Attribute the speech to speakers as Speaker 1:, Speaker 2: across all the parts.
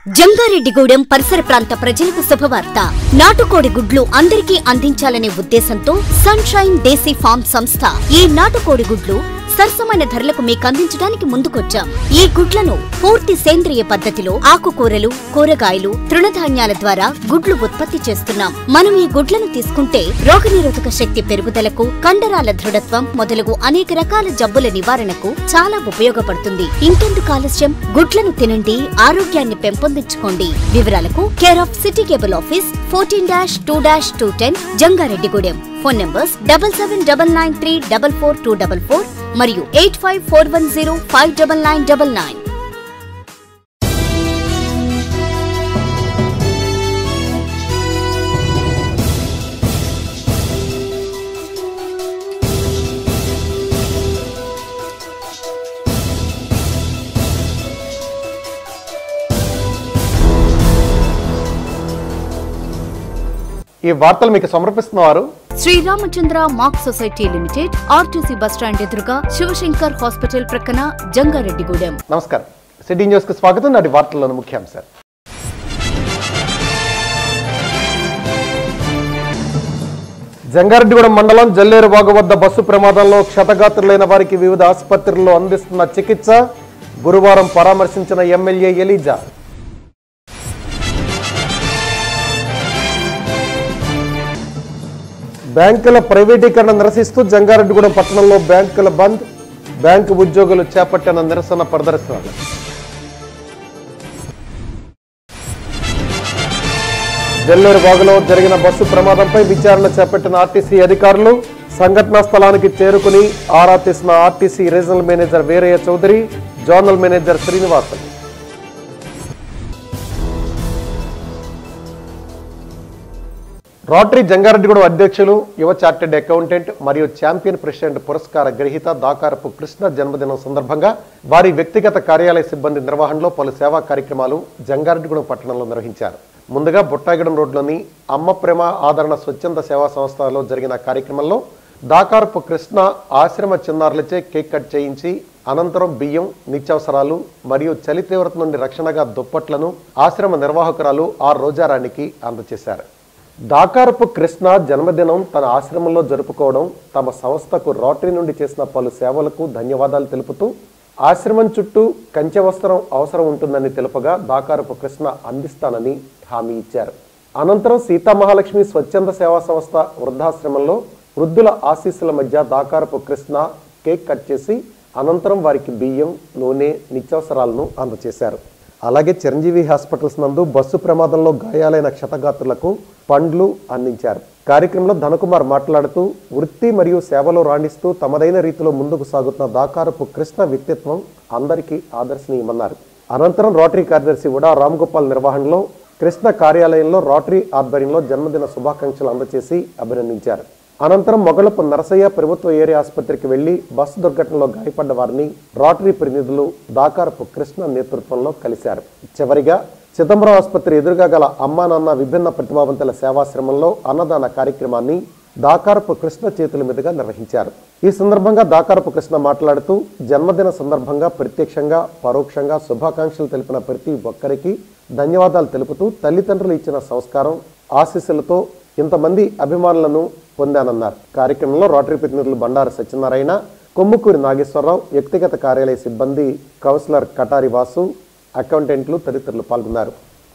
Speaker 1: జంగారెడ్డిగూడెం పరిసర ప్రాంత ప్రజలకు శుభవార్త నాటుకోడి గుడ్లు అందరికీ అందించాలనే ఉద్దేశంతో సన్షైన్ దేశీ ఫార్మ్ సంస్థ ఈ నాటుకోడి గుడ్లు సరసమైన ధరలకు మీకు అందించడానికి ముందుకొచ్చాం ఈ గుడ్లను పూర్తి సేంద్రియ పద్ధతిలో ఆకుకూరలు కూరగాయలు తృణధాన్యాల ద్వారా గుడ్లు ఉత్పత్తి చేస్తున్నాం మనం ఈ గుడ్లను తీసుకుంటే రోగనిరోధక శక్తి పెరుగుదలకు కండరాల దృఢత్వం మొదలగు అనేక రకాల జబ్బుల నివారణకు చాలా ఉపయోగపడుతుంది ఇంకెందుకు ఆలస్యం గుడ్లను తినండి ఆరోగ్యాన్ని పెంపొందించుకోండి వివరాలకు care of city cable office fourteen dash two dash two ten Jangareddygudem phone numbers double seven double nine three double four two double four మరియు eight five four one zero five double nine double nine
Speaker 2: ఈ వార్తలు మీకు సమర్పిస్తున్నవారు
Speaker 1: Sriramachandra mark society limited RTC bus stand ఎదురుగా Shivashankar hospital ప్రక్కన జంగారెడ్డిగూడెం
Speaker 2: నమస్కారం city news కు స్వాగతం నాటి వార్తల్లోని ముఖ్యాంశాలు జంగారెడ్డిగూడెం మండలం జల్లేరువాగు వద్ద బస్సు ప్రమాదంలో క్షతగాత్రులైన వారికి వివిధ ఆసుపత్రుల్లో అందిస్తున్న చికిత్స గురువారం పరామర్శించిన ఎమ్మెల్యే ఎలీజా బ్యాంకుల ప్రైవేటీకరణ నిరసిస్తూ జంగారెడ్డిగూడెం పట్టణంలో బ్యాంకుల బంద్ బ్యాంకు ఉద్యోగులు చేపట్టిన నిరసన ప్రదర్శనలు జల్లూరు వాగులో జరిగిన బస్సు ప్రమాదంపై విచారణ చేపట్టిన ఆర్టీసీ అధికారులు సంఘటనా స్థలానికి చేరుకుని ఆరా తీసిన RTC regional manager Veeraiah Chowdary zonal manager Srinivasan rotary Jangareddygudem అధ్యక్షులు యువ చార్టెడ్ అకౌంటెంట్ మరియు ఛాంపియన్ ప్రెసిడెంట్ పురస్కార గ్రహీత దాకారపు కృష్ణ జన్మదినం సందర్భంగా వారి వ్యక్తిగత కార్యాలయ సిబ్బంది నిర్వహణలో పలు సేవా కార్యక్రమాలు జంగారెడ్డిగూడెం పట్టణంలో నిర్వహించారు ముందుగా బుట్టాగూడెం రోడ్లోని అమ్మ ప్రేమ ఆదరణ స్వచ్ఛంద సేవా సంస్థలో జరిగిన కార్యక్రమంలో దాకారపు కృష్ణ ఆశ్రమ చిన్నారులచే కేక్ కట్ చేయించి అనంతరం బియ్యం నిత్యావసరాలు మరియు చలి తీవ్రత నుండి రక్షణగా దుప్పట్లను ఆశ్రమ నిర్వాహకురాలు ఆర్ రోజారాణికి అందజేశారు దాకారపు కృష్ణ జన్మదినం తన ఆశ్రమంలో జరుపుకోవడం తమ సంస్థకు రోటరీ నుండి చేసిన పలు సేవలకు ధన్యవాదాలు తెలుపుతూ ఆశ్రమం చుట్టూ కంచె వస్త్రం అవసరం ఉంటుందని తెలుపగా దాకారపు కృష్ణ అందిస్తానని హామీ ఇచ్చారు అనంతరం సీతామహాలక్ష్మి స్వచ్ఛంద సేవా సంస్థ వృద్ధాశ్రమంలో వృద్ధుల ఆశీస్సుల మధ్య దాకారపు కృష్ణ కేక్ కట్ చేసి అనంతరం వారికి బియ్యం నూనె నిత్యావసరాలను అందజేశారు అలాగే చిరంజీవి హాస్పిటల్స్ నందు బస్సు ప్రమాదంలో గాయాలైన క్షతగాత్రులకు పండ్లు అందించారు కార్యక్రమంలో ధనకుమార్ మాట్లాడుతూ వృత్తి మరియు సేవలో రాణిస్తూ తమదైన రీతిలో ముందుకు సాగుతున్న దాకారపు కృష్ణ వ్యక్తిత్వం అందరికీ ఆదర్శనీయమన్నారు అనంతరం రోటరీ కార్యదర్శి ఉడా రామ్గోపాల్ నిర్వహణలో కృష్ణ కార్యాలయంలో రోటరీ ఆధ్వర్యంలో జన్మదిన శుభాకాంక్షలు అందజేసి అభినందించారు అనంతరం మొగలపు నరసయ్య ప్రభుత్వ ఏరియా ఆసుపత్రికి వెళ్లి బస్సు దుర్ఘటనలో గాయపడ్డ వారిని రోటరీ ప్రతినిధులు దాకారపు కృష్ణ నేతృత్వంలో కలిశారు చివరిగా చిదంబరం ఆసుపత్రి ఎదురుగా గల అమ్మా నాన్న విభిన్న ప్రతిభావంతుల సేవాశ్రమంలో అన్నదాన కార్యక్రమాన్ని దాకారపు కృష్ణ చేతుల మీదుగా నిర్వహించారు ఈ సందర్భంగా దాకారపు కృష్ణ మాట్లాడుతూ జన్మదిన సందర్భంగా ప్రత్యక్షంగా పరోక్షంగా శుభాకాంక్షలు తెలిపిన ప్రతి ఒక్కరికి ధన్యవాదాలు తెలుపుతూ తల్లిదండ్రులు ఇచ్చిన సంస్కారం ఆశీస్సులతో ఇంతమంది అభిమానులను పొందానన్నారు కార్యక్రమంలో రోటరీ ప్రతినిధులు బండారు సత్యనారాయణ కొమ్ముకూరి నాగేశ్వరరావు వ్యక్తిగత కార్యాలయ సిబ్బంది కౌన్సిలర్ కటారి వాసు అకౌంటెంట్లు తదితరులు పాల్గొన్నారు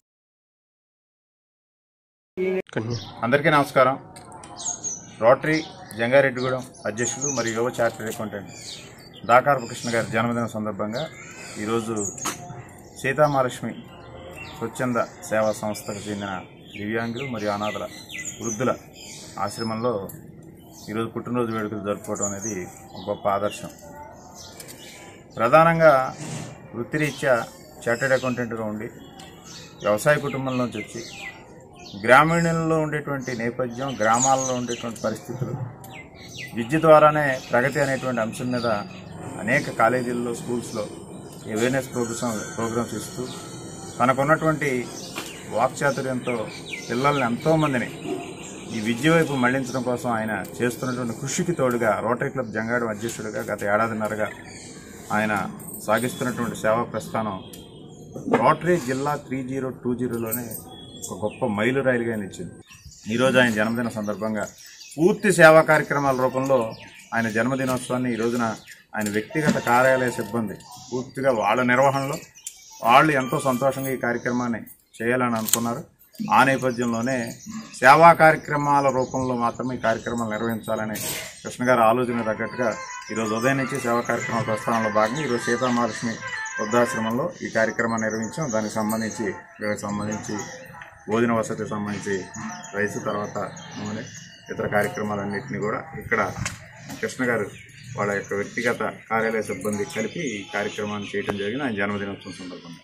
Speaker 3: అందరికీ నమస్కారం రోటరీ జంగారెడ్డిగూడెం అధ్యక్షులు మరియు యువ చార్టెడ్ అకౌంటెంట్ దాకారపు కృష్ణ గారి జన్మదినం సందర్భంగా ఈరోజు సీతామహాలక్ష్మి స్వచ్ఛంద సేవా సంస్థకు చెందిన దివ్యాంగులు మరియు అనాథల వృద్ధుల ఆశ్రమంలో ఈరోజు పుట్టినరోజు వేడుకలు జరుపుకోవడం అనేది ఒక గొప్ప ఆదర్శం ప్రధానంగా వృత్తిరీత్యా చార్టెడ్ అకౌంటెంట్గా ఉండి వ్యవసాయ కుటుంబంలోంచి వచ్చి గ్రామీణుల్లో ఉండేటువంటి నేపథ్యం గ్రామాల్లో ఉండేటువంటి పరిస్థితులు విద్య ద్వారానే ప్రగతి అనేటువంటి అంశం మీద అనేక కాలేజీల్లో స్కూల్స్లో అవేర్నెస్ ప్రోగ్రామ్ ప్రోగ్రామ్స్ ఇస్తూ తనకున్నటువంటి వాక్చాతుర్యంతో పిల్లల్ని ఎంతోమందిని ఈ విద్య వైపు మళ్లించడం కోసం ఆయన చేస్తున్నటువంటి కృషికి తోడుగా రోటరీ క్లబ్ జంగాడు అధ్యక్షుడిగా గత ఏడాదిన్నరగా ఆయన సాగిస్తున్నటువంటి సేవా ప్రస్థానం రోటరీ జిల్లా త్రీ జీరో టూ జీరోలోనే ఒక గొప్ప మైలురాయిలుగా నిలిచింది ఈరోజు ఆయన జన్మదిన సందర్భంగా పూర్తి సేవా కార్యక్రమాల రూపంలో ఆయన జన్మదినోత్సవాన్ని ఈ రోజున ఆయన వ్యక్తిగత కార్యాలయ సిబ్బంది పూర్తిగా వాళ్ళ నిర్వహణలో వాళ్ళు ఎంతో సంతోషంగా ఈ కార్యక్రమాన్ని చేయాలని అనుకున్నారు ఆ నేపథ్యంలోనే సేవా కార్యక్రమాల రూపంలో మాత్రమే ఈ కార్యక్రమాలు నిర్వహించాలని కృష్ణ గారి ఆలోచన తగ్గట్టుగా ఈరోజు ఉదయం నుంచి సేవా కార్యక్రమాల ప్రస్థానంలో భాగంగా ఈరోజు సీతామహాలక్ష్మి వృద్ధాశ్రమంలో ఈ కార్యక్రమాన్ని నిర్వహించాం దానికి సంబంధించి వీళ్ళకి సంబంధించి భోజన వసతికి సంబంధించి రైస్ తర్వాత నూనె ఇతర కార్యక్రమాలన్నింటినీ కూడా ఇక్కడ కృష్ణ గారు వాళ్ళ యొక్క వ్యక్తిగత కార్యాలయ సిబ్బంది కలిపి ఈ కార్యక్రమాన్ని చేయడం జరిగింది ఆయన జన్మదినోత్సవం సందర్భంగా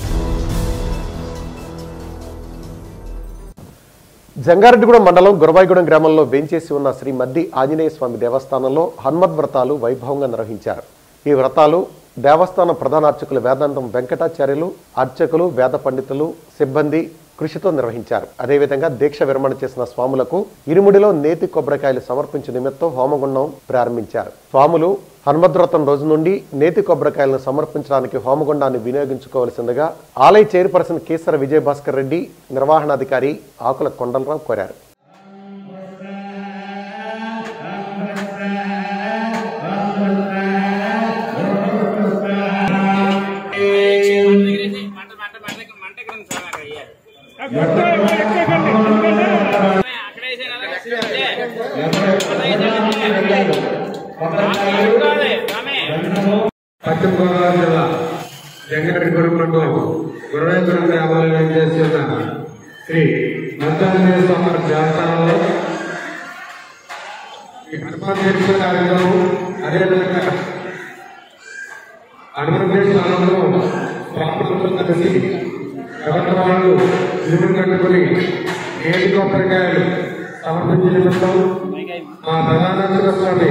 Speaker 2: జంగారెడ్డిగూడెం మండలం గురవాయిగూడెం గ్రామంలో వేంచేసి ఉన్న శ్రీ మద్ది ఆంజనేయ స్వామి దేవస్థానంలో హనుమద్ వ్రతాలు వైభవంగా నిర్వహించారు ఈ వ్రతాలు దేవస్థానం ప్రధాన అర్చకులు వేదాంతం వెంకటాచార్యులు అర్చకులు వేద పండితులు సిబ్బంది కృషితో నిర్వహించారు అదేవిధంగా దీక్ష విరమణ చేసిన స్వాములకు ఇరుముడిలో నేతి కొబ్బరికాయలు సమర్పించే నిమిత్తం హోమగుండం ప్రారంభించారు స్వాములు హనుమద్వ్రతం రోజు నుండి నేతి కొబ్బరికాయలను సమర్పించడానికి హోమగుండాన్ని వినియోగించుకోవాల్సిందిగా ఆలయ చైర్పర్సన్ కేసర విజయభాస్కర్ రెడ్డి నిర్వహణాధికారి ఆకుల కొండలరావు కోరారు
Speaker 4: మంట మంట మంటకి మంట క్రింద సార్ అక్కడ అయ్యారు అక్కడే
Speaker 5: పశ్చిమ గోదావరి జిల్లా జంగారెడ్డిగూడెం మండలం గురవేశ్వరం గ్రామంలో చేస్తున్న శ్రీ మంత్రాంజనేయ స్వామి దేవస్థానంలో ఈ హనుమాన్ జయంతి కార్యక్రమం అదేవిధంగా హనుమాన్ స్థానంలో స్వాములతో కలిసి ఎవరి వాళ్ళు ఇరుములు కట్టుకుని ఏడు కొబ్బరికాయలు సమర్పించిన నిమిత్తం మా ప్రధాన స్వామి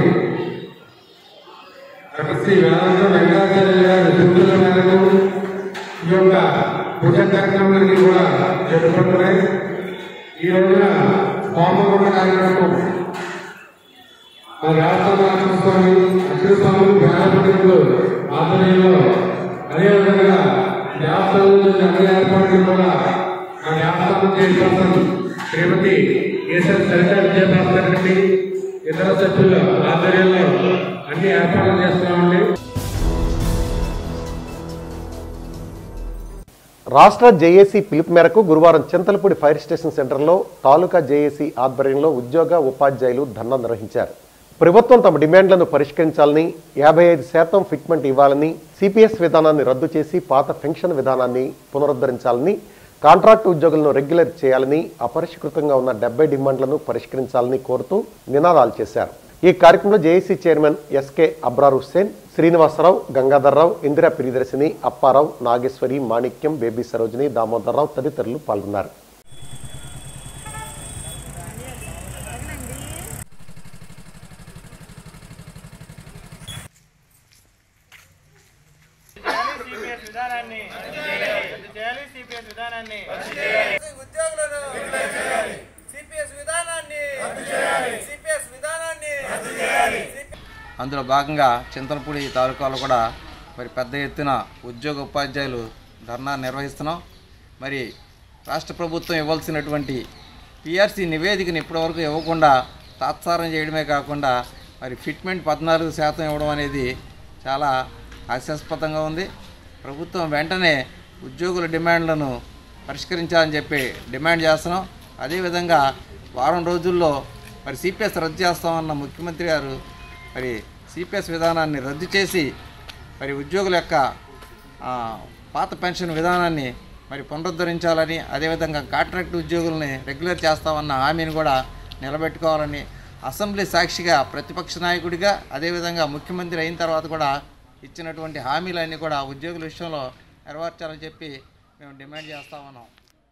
Speaker 5: శ్రీ వేదాంత వెంకటాచార్య గారి సూచనల మేరకు ఈ యొక్క పూజ కార్యక్రమాలన్నీ కూడా జరుపుకుంటున్నాయి ఈ రోజున హోమగుండ కార్యక్రమం మా రాష్ట్ర స్వామి అగ్ని స్వాములు వేదపండితులు ఆధ్వర్యంలో అదేవిధంగా దేవస్థానం నుంచి అన్ని ఏర్పాట్లు కూడా మా దేవస్థానం చైర్పర్సన్ శ్రీమతి కేసరి సరిత విజయభాస్కర్ రెడ్డి ఇతర సభ్యుల ఆధ్వర్యంలో అన్ని ఏర్పాట్లు చేస్తున్నామండి
Speaker 2: రాష్ట్ర జేఏసీ పిలుపు మేరకు గురువారం చింతలపూడి ఫైర్ స్టేషన్ సెంటర్లో తాలూకా జేఏసీ ఆధ్వర్యంలో ఉద్యోగ ఉపాధ్యాయులు ధర్నా నిర్వహించారు ప్రభుత్వం తమ డిమాండ్లను పరిష్కరించాలని యాభై ఐదు శాతం ఫిట్మెంట్ ఇవ్వాలని సిపిఎస్ విధానాన్ని రద్దు చేసి పాత పెన్షన్ విధానాన్ని పునరుద్ధరించాలని కాంట్రాక్ట్ ఉద్యోగులను రెగ్యులర్ చేయాలని అపరిష్కృతంగా ఉన్న డెబ్బై డిమాండ్లను పరిష్కరించాలని కోరుతూ నినాదాలు చేశారు ఈ కార్యక్రమంలో JAC chairman SK Abrar Hussain Srinivasarao Gangadharrao Indira Priyadarshini Apparao Nageshwari Manikyam baby Sarojini Damodarrao తదితరులు పాల్గొన్నారు
Speaker 4: సిపిఎస్ విధానాన్ని చేయాలి సిపిఎస్ విధానాన్ని
Speaker 6: ఉద్యోగులను సిపిఎస్ విధానాన్ని సిపిఎస్ విధానాన్ని
Speaker 7: అందులో భాగంగా చింతలపూడి తాలూకాలో కూడా మరి పెద్ద ఎత్తున ఉద్యోగ ఉపాధ్యాయులు ధర్నా నిర్వహిస్తున్నాం మరి రాష్ట్ర ప్రభుత్వం ఇవ్వాల్సినటువంటి పిఆర్సీ నివేదికను ఇప్పటివరకు ఇవ్వకుండా తాత్సారం చేయడమే కాకుండా మరి ఫిట్మెంట్ పద్నాలుగు శాతం ఇవ్వడం అనేది చాలా హాస్యాస్పదంగా ఉంది ప్రభుత్వం వెంటనే ఉద్యోగుల డిమాండ్లను పరిష్కరించాలని చెప్పి డిమాండ్ చేస్తున్నాం అదేవిధంగా వారం రోజుల్లో మరి సిపిఎస్ రద్దు చేస్తామన్న ముఖ్యమంత్రి గారు మరి సిపిఎస్ విధానాన్ని రద్దు చేసి మరి ఉద్యోగుల యొక్క ఆ, పాత పెన్షన్ విధానాన్ని మరి పునరుద్ధరించాలని అదేవిధంగా కాంట్రాక్ట్ ఉద్యోగుల్ని రెగ్యులర్ చేస్తామన్న హామీని కూడా నిలబెట్టుకోవాలని అసెంబ్లీ సాక్షిగా ప్రతిపక్ష నాయకుడిగా అదేవిధంగా ముఖ్యమంత్రి అయిన తర్వాత కూడా ఇచ్చినటువంటి హామీలన్నీ కూడా ఉద్యోగుల విషయంలో నెరవేర్చాలని చెప్పి మేము డిమాండ్ చేస్తా ఉన్నాం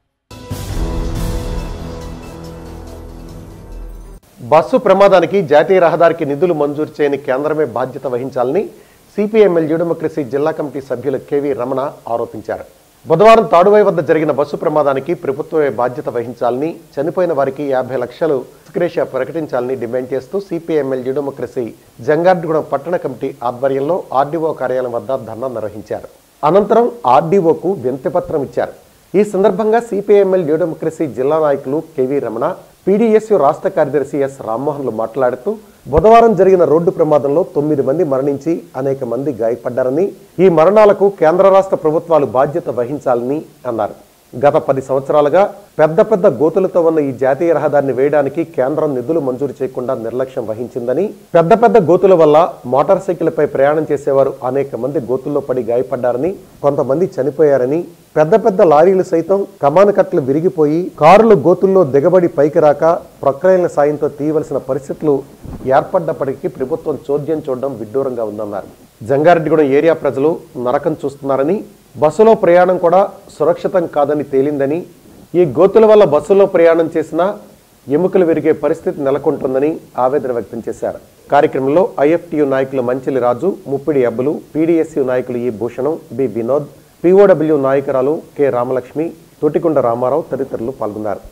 Speaker 2: బస్సు ప్రమాదానికి జాతీయ రహదారికి నిధులు మంజూరు చేయని కేంద్రమే బాధ్యత వహించాలని సిపిఎంఎల్ డెమోక్రసీ జిల్లా కమిటీ సభ్యులు కెవి రమణ ఆరోపించారు బుధవారం తాడువై వద్ద జరిగిన బస్సు ప్రమాదానికి ప్రభుత్వమే బాధ్యత వహించాలని చనిపోయిన వారికి యాభై లక్షలు సుక్రేష ప్రకటించాలని డిమాండ్ చేస్తూ సిపిఎంఎల్ డెమోక్రసీ జంగార్డుగూడెం పట్టణ కమిటీ ఆధ్వర్యంలో ఆర్డీఓ కార్యాలయం వద్ద ధర్నా నిర్వహించారు అనంతరం ఆర్డీఓకు వినతిపత్రం ఇచ్చారు ఈ సందర్భంగా సిపిఐఎంఎల్ న్యూ డెమోక్రసీ జిల్లా నాయకులు కెవి రమణ పీడీఎస్యు రాష్ట్ర కార్యదర్శి ఎస్ రామ్మోహన్లు మాట్లాడుతూ బుధవారం జరిగిన రోడ్డు ప్రమాదంలో తొమ్మిది మంది మరణించి అనేక మంది గాయపడ్డారని ఈ మరణాలకు కేంద్ర రాష్ట్ర ప్రభుత్వాలు బాధ్యత వహించాలని అన్నారు గత పది సంవత్సరాలుగా పెద్ద పెద్ద గోతులతో ఉన్న ఈ జాతీయ రహదారిని వేయడానికి కేంద్రం నిధులు మంజూరు చేయకుండా నిర్లక్ష్యం వహించిందని పెద్ద పెద్ద గోతుల వల్ల మోటార్ సైకిల్పై ప్రయాణం చేసేవారు అనేక మంది గోతుల్లో పడి గాయపడ్డారని కొంతమంది చనిపోయారని పెద్ద పెద్ద లారీలు సైతం కమాన కట్టలు విరిగిపోయి కారులు గోతుల్లో దిగబడి పైకి రాక ప్రక్రియల సాయంతో తీయవలసిన పరిస్థితులు ఏర్పడ్డప్పటికీ ప్రభుత్వం చోద్యం చూడడం విడ్డూరంగా ఉందన్నారు జంగారెడ్డిగూడెం ఏరియా ప్రజలు నరకం చూస్తున్నారని బస్సులో ప్రయాణం కూడా సురక్షితం కాదని తేలిందని ఈ గోతుల వల్ల బస్సులో ప్రయాణం చేసినా ఎముకలు విరిగే పరిస్థితి నెలకొంటుందని ఆవేదన వ్యక్తం చేశారు కార్యక్రమంలో ఐఎఫ్టియు నాయకులు మంచిలి రాజు ముప్పిడి అబ్బులు పీడీఎస్యు నాయకులు E Bhushanam B Vinod POW నాయకురాలు కె రామలక్ష్మి తొట్టికొండ రామారావు తదితరులు పాల్గొన్నారు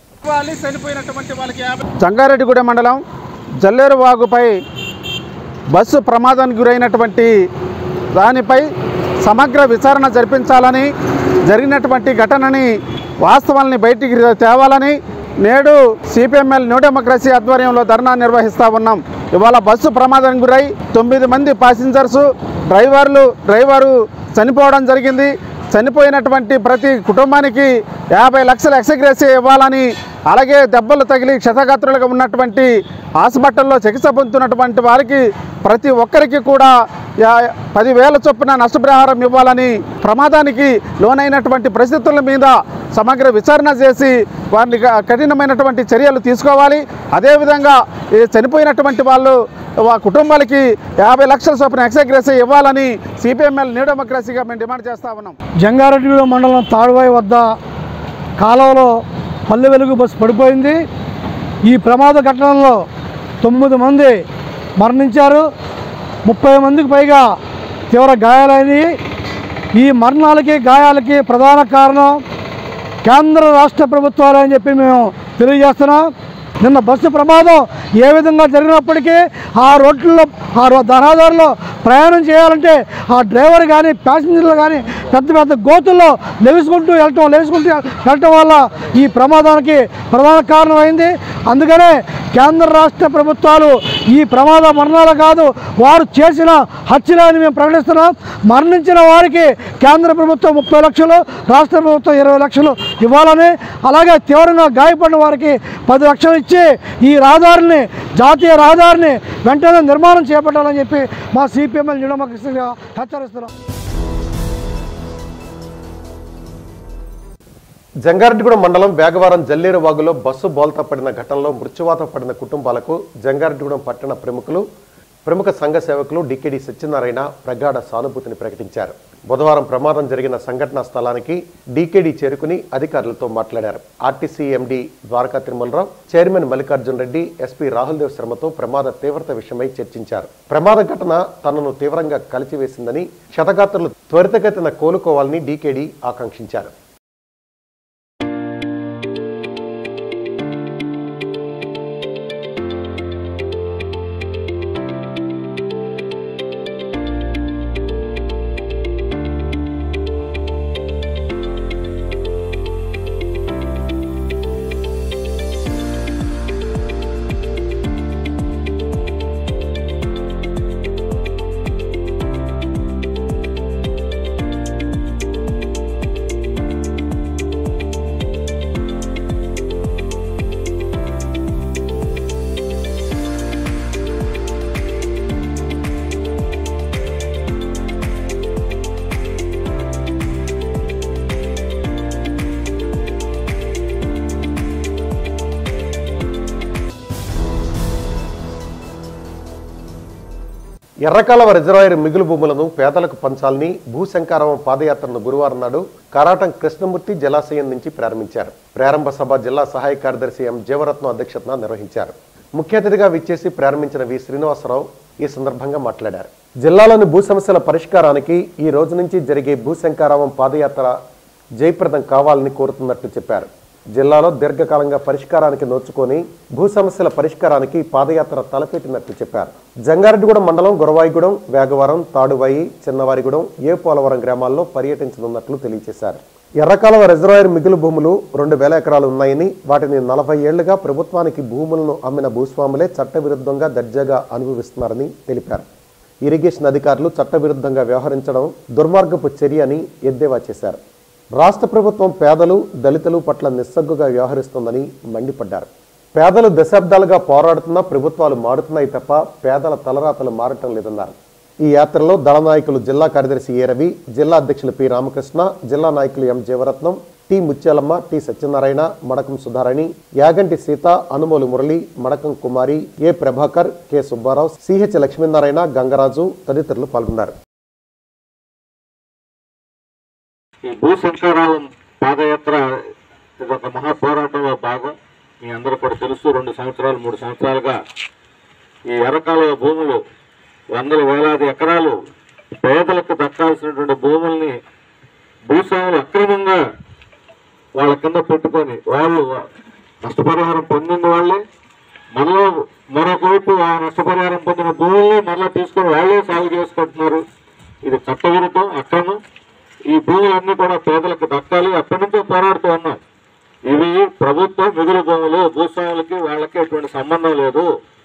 Speaker 8: జంగారెడ్డిగూడెం మండలం జల్లేరు వాగుపై బస్సు ప్రమాదానికి గురైనటువంటి దానిపై సమగ్ర విచారణ జరిపించాలని జరిగినటువంటి ఘటనని వాస్తవాల్ని బయటికి తేవాలని నేడు సిపిఎంఎల్ న్యూ డెమోక్రసీ ఆధ్వర్యంలో ధర్నా నిర్వహిస్తూ ఉన్నాం ఇవాళ బస్సు ప్రమాదానికి గురై తొమ్మిది మంది ప్యాసింజర్సు డ్రైవర్లు డ్రైవరు చనిపోవడం జరిగింది చనిపోయినటువంటి ప్రతి కుటుంబానికి యాభై లక్షల ఎక్సగ్రేసి ఇవ్వాలని అలాగే దెబ్బలు తగిలి క్షతగాత్రులుగా ఉన్నటువంటి హాస్పిటల్లో చికిత్స పొందుతున్నటువంటి వారికి ప్రతి ఒక్కరికి కూడా యా- పదివేల చొప్పున నష్టపరిహారం ఇవ్వాలని ప్రమాదానికి లోనైనటువంటి పరిస్థితుల మీద సమగ్ర విచారణ చేసి వారిని క- కఠినమైనటువంటి చర్యలు తీసుకోవాలి అదేవిధంగా ఈ చనిపోయినటువంటి వాళ్ళు వా కుటుంబాలకి యాభై లక్షల చొప్పున ఎక్సగ్రేసి ఇవ్వాలని సిపిఎంఎల్ న్యూ డెమోక్రసీగా మేము డిమాండ్ చేస్తా ఉన్నాం
Speaker 9: జంగారెడ్డిగూడెం మండలం తాడువాయి వద్ద కాలువలో పల్లె వెలుగు బస్సు పడిపోయింది ఈ ప్రమాద ఘటనలో తొమ్మిది మంది మరణించారు ముప్పై మందికి పైగా తీవ్ర గాయాలైనవి ఈ మరణాలకి గాయాలకి ప్రధాన కారణం కేంద్ర రాష్ట్ర ప్రభుత్వాలు అని చెప్పి మేము తెలియజేస్తున్నాం నిన్న బస్సు ప్రమాదం ఏ విధంగా జరిగినప్పటికీ ఆ రోడ్లలో ఆ రో- రహదారిలో ప్రయాణం చేయాలంటే ఆ డ్రైవర్ కానీ ప్యాసింజర్లు కానీ పెద్ద పెద్ద గోతుల్లో లెగుసుకుంటూ వెళ్ళటం లెగుసుకుంటూ వెళ్ళటం వల్ల ఈ ప్రమాదానికి ప్రధాన కారణమైంది అందుకనే కేంద్ర రాష్ట్ర ప్రభుత్వాలు ఈ ప్రమాద మరణాలు కాదు వారు చేసిన హత్యలని మేము ప్రకటిస్తున్నాం మరణించిన వారికి కేంద్ర ప్రభుత్వం ముప్పై లక్షలు రాష్ట్ర ప్రభుత్వం ఇరవై లక్షలు ఇవ్వాలని అలాగే తీవ్రంగా గాయపడిన వారికి పది లక్షలు ఇచ్చి ఈ రహదారిని జాతీయ రహదారిని వెంటనే నిర్మాణం చేపట్టాలని చెప్పి మా సిపిఎంఎల్ న్యూడమకృష్ణగా హెచ్చరిస్తున్నాం
Speaker 2: జంగారెడ్డిగూడెం మండలం వేగవారం జల్లేరు వాగులో బస్సు బోల్తా పడిన ఘటనలో మృత్యువాత పడిన కుటుంబాలకు జంగారెడ్డిగూడెం పట్టణ ప్రముఖులు ప్రముఖ సంఘ సేవకులు డికేడి సత్యనారాయణ ప్రగాఢ సానుభూతిని ప్రకటించారు బుధవారం ప్రమాదం జరిగిన సంఘటనా స్థలానికి డీకేడీ చేరుకుని అధికారులతో మాట్లాడారు RTC MD Dwaraka Tirumalarao chairman Mallikarjun Reddy SP Rahul Dev శర్మతో ప్రమాద తీవ్రత విషయమై చర్చించారు ప్రమాద ఘటన తనను తీవ్రంగా కలిచివేసిందని క్షతగాత్రులు త్వరితగతిన కోలుకోవాలని డీకేడీ ఆకాంక్షించారు ఎర్రకాలవ రిజర్వాయర్ మిగులు భూములను పేదలకు పంచాలని భూశంకారవం పాదయాత్రను గురువారం నాడు కారాటం కృష్ణమూర్తి జలాశయం నుంచి ప్రారంభించారు ప్రారంభ సభ జిల్లా సహాయ కార్యదర్శి ఎం జీవరత్నం అధ్యక్షతన నిర్వహించారు ముఖ్య అతిథిగా విచ్చేసి ప్రారంభించిన వి శ్రీనివాసరావు ఈ సందర్భంగా మాట్లాడారు జిల్లాలోని భూ సమస్యల పరిష్కారానికి ఈ రోజు నుంచి జరిగే భూశంకారావం పాదయాత్ర జయప్రదం కావాలని కోరుతున్నట్లు చెప్పారు జిల్లాలో దీర్ఘకాలంగా పరిష్కారానికి నోచుకొని భూ సమస్యల పరిష్కారానికి పాదయాత్ర తలపెట్టినట్లు చెప్పారు జంగారెడ్డిగూడెం మండలం గురవాయిగూడెం వేగవరం తాడువాయి చిన్నవారిగూడెం ఏ పోలవరం గ్రామాల్లో పర్యటించనున్నట్లు తెలియజేశారు ఎర్రకాలువ రిజర్వాయర్ మిగులు భూములు రెండు వేల ఎకరాలు ఉన్నాయని వాటిని నలభై ఏళ్లుగా ప్రభుత్వానికి భూములను అమ్మిన భూస్వాములే చట్టవిరుద్ధంగా దర్జాగా అనుభవిస్తున్నారని తెలిపారు ఇరిగేషన్ అధికారులు చట్టవిరుద్ధంగా వ్యవహరించడం దుర్మార్గపు చర్య అని ఎద్దేవా చేశారు రాష్ట్ర ప్రభుత్వం పేదలు దళితులు పట్ల నిస్సగ్గుగా వ్యవహరిస్తోందని మండిపడ్డారు పేదలు దశాబ్దాలుగా పోరాడుతున్నా ప్రభుత్వాలు మారుతున్నాయి తప్ప పేదల తలరాతలు మారటం లేదన్నారు ఈ యాత్రలో దళ నాయకులు జిల్లా కార్యదర్శి ఏ రవి జిల్లా అధ్యక్షులు పి రామకృష్ణ జిల్లా నాయకులు M Jeevaratnam T Muthyalamma T Satyanarayana Madakam Sudharani Yaganti Seetha Anumolu Murali Madakam Kumari A Prabhakar K Subbarao CH Lakshminarayana Gangaraju తదితరులు పాల్గొన్నారు
Speaker 10: ఈ భూ సంస్కారాల పాదయాత్ర ఇది ఒక మహా పోరాటంలో భాగం మీ అందరూ కూడా తెలుసు రెండు సంవత్సరాలు మూడు సంవత్సరాలుగా ఈ ఎర్రకాలువ భూములు వందల వేలాది ఎకరాలు పేదలకు దక్కాల్సినటువంటి భూముల్ని భూస్వాములు అక్రమంగా వాళ్ళ కింద పెట్టుకొని వాళ్ళు నష్టపరిహారం పొందిన వాళ్ళే మనలో మరొక వైపు ఆ నష్టపరిహారం పొందిన భూముల్ని మరలా తీసుకొని వాళ్ళే సాగు చేసుకుంటున్నారు ఇది చట్టవిరుద్ధం అక్రమం ఈ భూములన్నీ కూడా పేదలకు దక్కాలి అప్పటి నుంచో పోరాడుతూ ఉన్నాం ఇవి ప్రభుత్వ మిగులు భూములు భూస్వాములకి వాళ్ళకి ఎటువంటి సంబంధం లేదు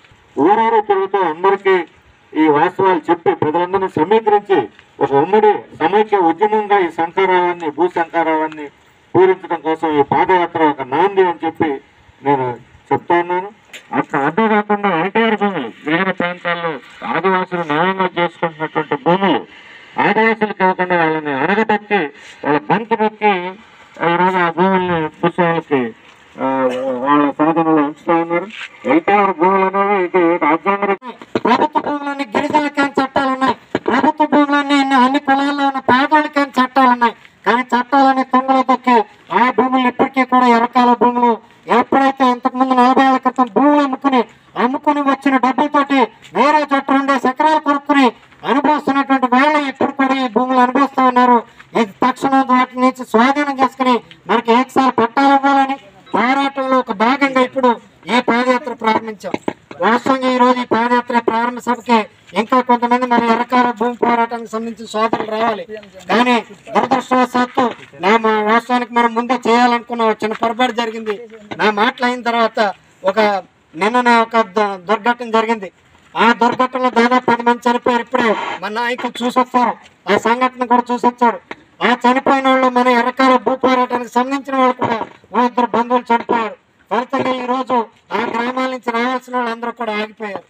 Speaker 10: ఊరూరు తిరుగుతూ అందరికీ ఈ వాస్తవాలు చెప్పి ప్రజలందరినీ సమీకరించి ఒక ఉమ్మడి సమైక్య ఉద్యమంగా ఈ శంకరావాన్ని భూ శంకరావాన్ని పూరించడం కోసం ఈ పాదయాత్ర ఒక నాంది అని చెప్పి నేను చెప్తా ఉన్నాను అట్లా అడ్డు కాకుండా ఎన్టీఆర్ భూములు గిరిజన ప్రాంతాల్లో ఆదివాసులు న్యాయంగా చేసుకుంటున్నటువంటి భూములు ఆదివాసులకు ఇవ్వకుండా వాళ్ళని అడగబెట్టి వాళ్ళ బంతి పెట్టి ఈరోజు ఆ భూముల్ని భూస్వాములకి ఆ, వాళ్ళ సాధనలో ఉంచుతా ఉన్నారు ఎన్టీఆర్ భూములు అనేవి ఇది రాజ్యాంగ ప్రభుత్వ భూములన్నీ గిరిజనులకి ఏం చట్టాలు ఉన్నాయి ప్రభుత్వ భూములన్నీ ఇన్ని అన్ని కులాల్లో ఉన్న పేదవాళ్ళకి ఏం చట్టాలు ఉన్నాయి కానీ చట్టాలన్నీ తొంగలో తొక్కి ఆ భూములు ఇప్పటికీ కూడా ఎరకాల భూములు ఎప్పుడైతే ఇంతకుముందు నలభై ఏళ్ల క్రితం భూములు అమ్ముకుని అమ్ముకుని వచ్చిన డబ్బులతోటి వేరే చోట ఉండే ఎకరాలు కొనుక్కుని అనుభవిస్తున్నటువంటి వాళ్ళు ఇప్పుడు కూడా ఈ భూములు అనుభవిస్తూ ఉన్నారు ఇది తక్షణం వాటి నుంచి స్వాధీనం చేసుకుని మనకి ఏకసారి పట్టాలు ఇవ్వాలని పోరాటంలో ఒక భాగంగా ఇప్పుడు ఈ పాదయాత్ర ప్రారంభించాం వాస్తవంగా ఈ రోజు ఈ పాదయాత్ర ప్రారంభ సభకి ఇంకా కొంతమంది మన ఎరకాల భూమి పోరాటానికి సంబంధించిన సోదరులు రావాలి కానీ దురదృష్టవశాత్తు నా మా వాస్తవానికి మనం ముందే చేయాలనుకున్న ఒక చిన్న పొరపాటు జరిగింది నా మాటలు అయిన తర్వాత ఒక నిన్న ఒక దు- దుర్ఘటన జరిగింది ఆ దుర్ఘటనలో దాదాపు పది మంది చనిపోయారు ఇప్పుడే మన నాయకులు చూసొచ్చారు ఆ సంఘటన కూడా చూసొచ్చారు ఆ చనిపోయిన వాళ్ళు మన ఎర్రకాల భూ పోరాటానికి సంబంధించిన వాళ్ళు కూడా ఓ ఇద్దరు బంధువులు చనిపోయారు ఫలితంగా ఈ రోజు ఆ గ్రామాల నుంచి రావాల్సిన వాళ్ళందరూ కూడా ఆగిపోయారు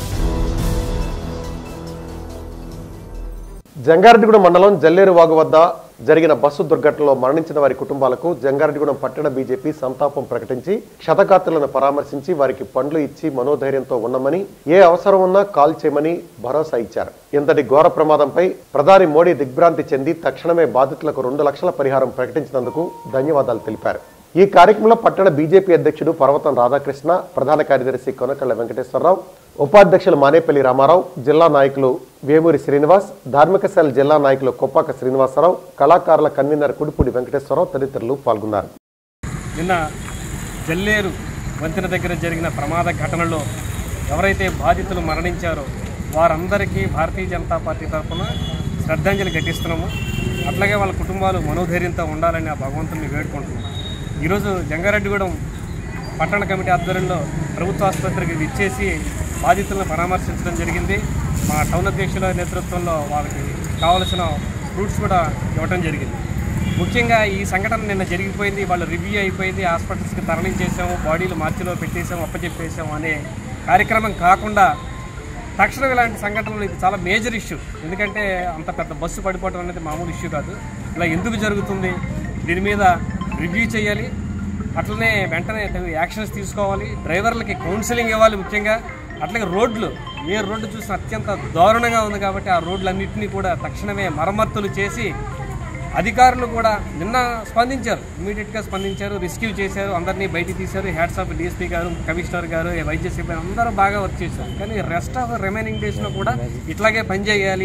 Speaker 2: జంగారెడ్డిగూడెం మండలం జల్లేరు వాగు వద్ద జరిగిన బస్సు దుర్ఘటనలో మరణించిన వారి కుటుంబాలకు జంగారెడ్డిగూడెం పట్టణ బీజేపీ సంతాపం ప్రకటించి క్షతగాత్రులను పరామర్శించి వారికి పండ్లు ఇచ్చి మనోధైర్యంతో ఉన్నామని ఏ అవసరం ఉన్నా కాల్ చేయమని భరోసా ఇచ్చారు ఇంతటి ఘోర ప్రమాదంపై ప్రధాని మోడీ దిగ్భ్రాంతి చెంది తక్షణమే బాధితులకు రెండు లక్షల పరిహారం ప్రకటించినందుకు ధన్యవాదాలు తెలిపారు ఈ కార్యక్రమంలో పట్టణ బీజేపీ అధ్యక్షుడు పర్వతం రాధాకృష్ణ ప్రధాన కార్యదర్శి కొనకళ్ళ వెంకటేశ్వరరావు ఉపాధ్యక్షులు మానేపల్లి రామారావు జిల్లా నాయకులు వేమూరి శ్రీనివాస్ ధార్మిక శాల జిల్లా నాయకులు కొప్పాక శ్రీనివాసరావు కళాకారుల కన్వీనర్ కుడిపూడి వెంకటేశ్వరరావు తదితరులు పాల్గొన్నారు
Speaker 11: నిన్న జల్లేరు వంతెన దగ్గర జరిగిన ప్రమాద ఘటనలో ఎవరైతే బాధితులు మరణించారో వారందరికీ భారతీయ జనతా పార్టీ తరఫున శ్రద్ధాంజలి ఘటిస్తున్నాము అట్లాగే వాళ్ళ కుటుంబాలు మనోధైర్యంతో ఉండాలని ఆ భగవంతుని వేడుకుంటున్నాం ఈరోజు జంగారెడ్డిగూడెం పట్టణ కమిటీ ఆధ్వర్యంలో ప్రభుత్వ ఆసుపత్రికి ఇచ్చేసి బాధితులను పరామర్శించడం జరిగింది మా టౌన్ అధ్యక్షుల నేతృత్వంలో వాళ్ళకి కావలసిన ఫ్రూట్స్ కూడా ఇవ్వడం జరిగింది ముఖ్యంగా ఈ సంఘటన నిన్న జరిగిపోయింది వాళ్ళు రివ్యూ అయిపోయింది హాస్పిటల్స్కి తరలించేసాము బాడీలు మార్చిలో పెట్టేసాము అప్పచెప్పేసాము అనే కార్యక్రమం కాకుండా తక్షణం ఇలాంటి సంఘటనలు ఇది చాలా మేజర్ ఇష్యూ ఎందుకంటే అంత పెద్ద బస్సు పడిపోవడం అనేది మామూలు ఇష్యూ కాదు ఇలా ఎందుకు జరుగుతుంది దీని మీద రివ్యూ చేయాలి అట్లనే వెంటనే తగు యాక్షన్స్ తీసుకోవాలి డ్రైవర్లకి కౌన్సిలింగ్ ఇవ్వాలి ముఖ్యంగా అట్లాగే రోడ్లు ఏ రోడ్డు చూసినా అత్యంత దారుణంగా ఉంది కాబట్టి ఆ రోడ్లన్నింటినీ కూడా తక్షణమే మరమ్మతులు చేసి అధికారులు కూడా నిన్న స్పందించారు ఇమీడియట్గా స్పందించారు రెస్క్యూ చేశారు అందరినీ బయటికి తీశారు హెడ్స్ ఆఫ్ డిఎస్పీ గారు కమిషనర్ గారు వైద్య సిబ్బంది అందరూ బాగా వర్క్ చేశారు కానీ రెస్ట్ ఆఫ్ రిమైనింగ్ డేస్లో కూడా ఇట్లాగే పనిచేయాలి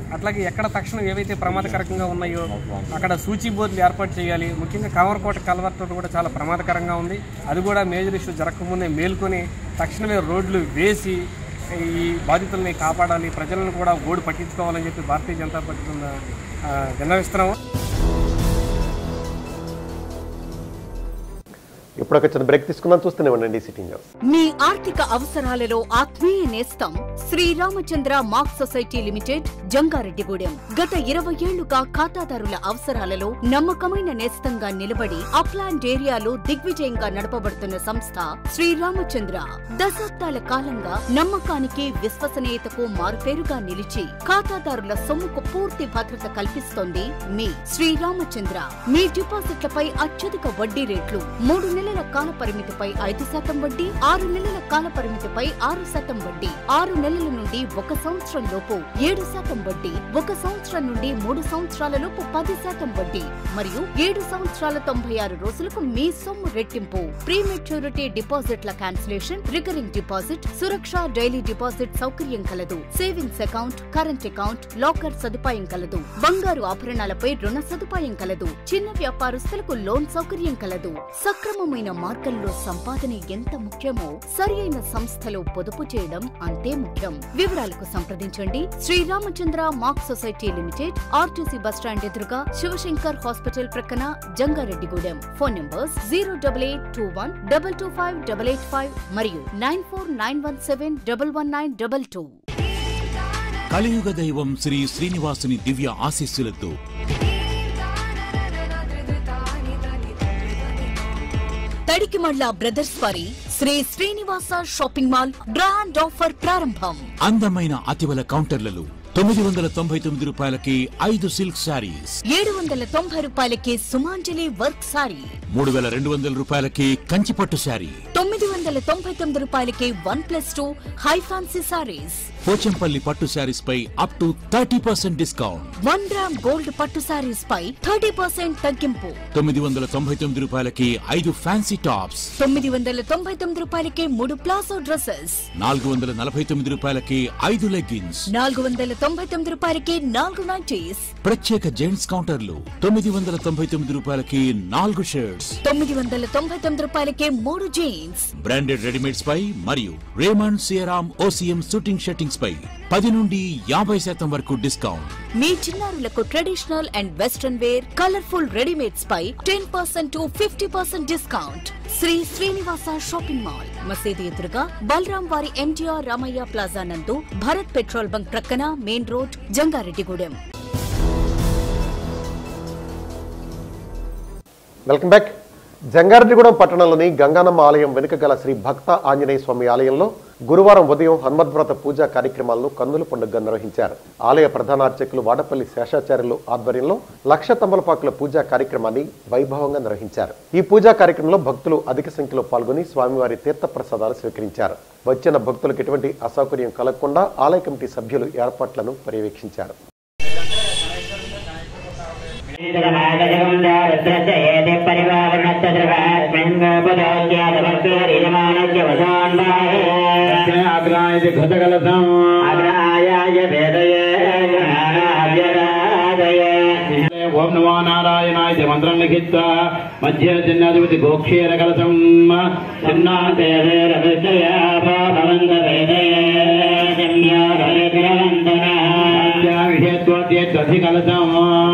Speaker 11: అట్లాగే ఎక్కడ తక్షణం ఏవైతే ప్రమాదకరంగా ఉన్నాయో అక్కడ సూచి బోర్డులు ఏర్పాటు చేయాలి ముఖ్యంగా కవర్కోట కలవర్ట కూడా చాలా ప్రమాదకరంగా ఉంది అది కూడా మేజర్ ఇష్యూ జరగకముందే మేల్కొని తక్షణమే రోడ్లు వేసి ఈ బాధితుల్ని కాపాడాలి ప్రజలను కూడా ఓడి పట్టించుకోవాలని చెప్పి భారతీయ జనతా పార్టీ తరఫున, ఆ, విన్నవిస్తున్నాము
Speaker 2: ఇప్పుడు ఒక చిన్న బ్రేక్ తీసుకుందాం చూస్తూనే ఉండండి సిట్టింగ్ న్యూస్
Speaker 1: మీ ఆర్థిక అవసరాలలో ఆత్మీయ నేస్తం Sriramachandra mark society limited Jangareddygudem గత ఇరవై ఏళ్లుగా ఖాతాదారుల అవసరాలలో నమ్మకమైన నేస్తంగా నిలబడి అప్లాండ్ ఏరియాలో దిగ్విజయంగా నడపబడుతున్న సంస్థ శ్రీరామచంద్ర దశాబ్దాల కాలంగా నమ్మకానికి విశ్వసనీయతకు మారుపేరుగా నిలిచి ఖాతాదారుల సొమ్ముకు పూర్తి భద్రత కల్పిస్తోంది మీ శ్రీరామచంద్ర మీ డిపాజిట్లపై అత్యధిక వడ్డీ రేట్లు మూడు నెలల కాల పరిమితిపై ఐదు శాతం వడ్డీ ఆరు నెలల కాల పరిమితిపై ఆరు శాతం వడ్డీ ఆరు నెలల నుండి ఒక సంవత్సరం లోపు ఏడు శాతం వడ్డీ ఒక సంవత్సరం నుండి మూడు సంవత్సరాల లోపు పది శాతం వడ్డీ మరియు ఏడు సంవత్సరాల తొంభై ఆరు రోజులకు మీ సొమ్ము రెట్టింపు ప్రీమెచ్యూరిటీ డిపాజిట్ల cancellation recurring deposit Suraksha daily deposit సౌకర్యం కలదు savings account current account locker సదుపాయం కలదు బంగారు ఆభరణాలపై రుణ సదుపాయం కలదు చిన్న వ్యాపారస్తులకు లోన్ సౌకర్యం కలదు సక్రమమైన మార్గంలో సంపాదన ఎంత ముఖ్యమో సరియైన సంస్థలో పొదుపు చేయడం అంతే ముఖ్యం వివరాలకు సంప్రదించండి Sriramachandra mark society limited RTC bus stand ఎదురుగా శివశంకర్ హాస్పిటల్ ప్రక్కన Jangareddygudem phone numbers zero double eight two one double two five double eight five మరియు nine four nine one seven double one nine double two
Speaker 12: కలియుగ దైవం శ్రీ శ్రీనివాసుని దివ్య ఆశీస్సులతో
Speaker 1: తడికిమళ్ళ బ్రదర్స్ వారి Sri Srinivasa shopping mall grand offer ప్రారంభం
Speaker 12: అందమైన అతివల కౌంటర్లలో తొమ్మిది వందల తొంభై తొమ్మిది రూపాయలకి ఐదు సిల్క్ శారీస్
Speaker 1: ఏడు వందల తొంభై రూపాయలకి సుమాంజలి వర్క్ సారీ
Speaker 12: మూడు వేల రెండు వందల రూపాయలకి కంచిపట్టు శారీ
Speaker 1: తొమ్మిది వందల తొంభై తొమ్మిది రూపాయలకి one plus two high fancy sarees
Speaker 12: Pochampalli పట్టు శారీస్ పై up to thirty percent discount
Speaker 1: one gram gold పట్టు సారీస్ పై థర్టీ పర్సెంట్ తగ్గింపు
Speaker 12: తొమ్మిది వందల తొంభై తొమ్మిది రూపాయలకి ఐదు ఫ్యాన్సీ టాప్స్
Speaker 1: తొమ్మిది వందల తొంభై తొమ్మిది రూపాయలకి మూడు ప్లాజో డ్రెస్సెస్
Speaker 12: నాలుగు వందల నలభై తొమ్మిది రూపాయలకి ఐదు లెగ్గిన్స్
Speaker 1: నాలుగు వందల తొంభై తొమ్మిది రూపాయలకి నాలుగు నైటీస్
Speaker 12: ప్రత్యేక జెంట్స్ కౌంటర్లు తొమ్మిది వందల తొంభై తొమ్మిది రూపాయలకి నాలుగు షర్ట్స్
Speaker 1: తొమ్మిది వందల తొంభై తొమ్మిది రూపాయలకి మూడు జీన్స్
Speaker 12: బ్రాండెడ్ రెడీమేడ్స్ పై మరియు Raymond Siyaram OCM shooting shirtings పై పది నుండి యాభై శాతం వరకు డిస్కౌంట్
Speaker 1: మీ చిన్నారులకు traditional and western wear colourful readymades పై ten percent to fifty percent discount Sri Srinivasa shopping mall మసీదు ఎదురుగా బలరాం వారి ఎంజీఆర్ రామయ్య ప్లాజా నందు భారత్ పెట్రోల్ బంక్ ప్రక్కన main road Jangareddygudem
Speaker 2: welcome back Jangareddygudem పట్టణంలోని గంగానమ్మ ఆలయం వెనుక గల శ్రీ భక్త ఆంజనేయ స్వామి ఆలయంలో గురువారం ఉదయం హనుమద్వ్రత పూజా కార్యక్రమాలను కన్నుల పండుగగా నిర్వహించారు ఆలయ ప్రధాన అర్చకులు వాడపల్లి శేషాచార్యులు ఆధ్వర్యంలో లక్ష తమలపాకుల పూజా కార్యక్రమాన్ని వైభవంగా నిర్వహించారు ఈ పూజా కార్యక్రమంలో భక్తులు అధిక సంఖ్యలో పాల్గొని స్వామివారి తీర్థ ప్రసాదాలు స్వీకరించారు వచ్చిన భక్తులకు ఎటువంటి అసౌకర్యం కలగకుండా ఆలయ కమిటీ సభ్యులు ఏర్పాట్లను పర్యవేక్షించారు
Speaker 13: ఓం నమో నారాయణాయ ఇది మంత్రం లిఖిత్వా మధ్య చిన్నాధిపతి గోక్షేర కలసం చిన్నాధిపతి కలసం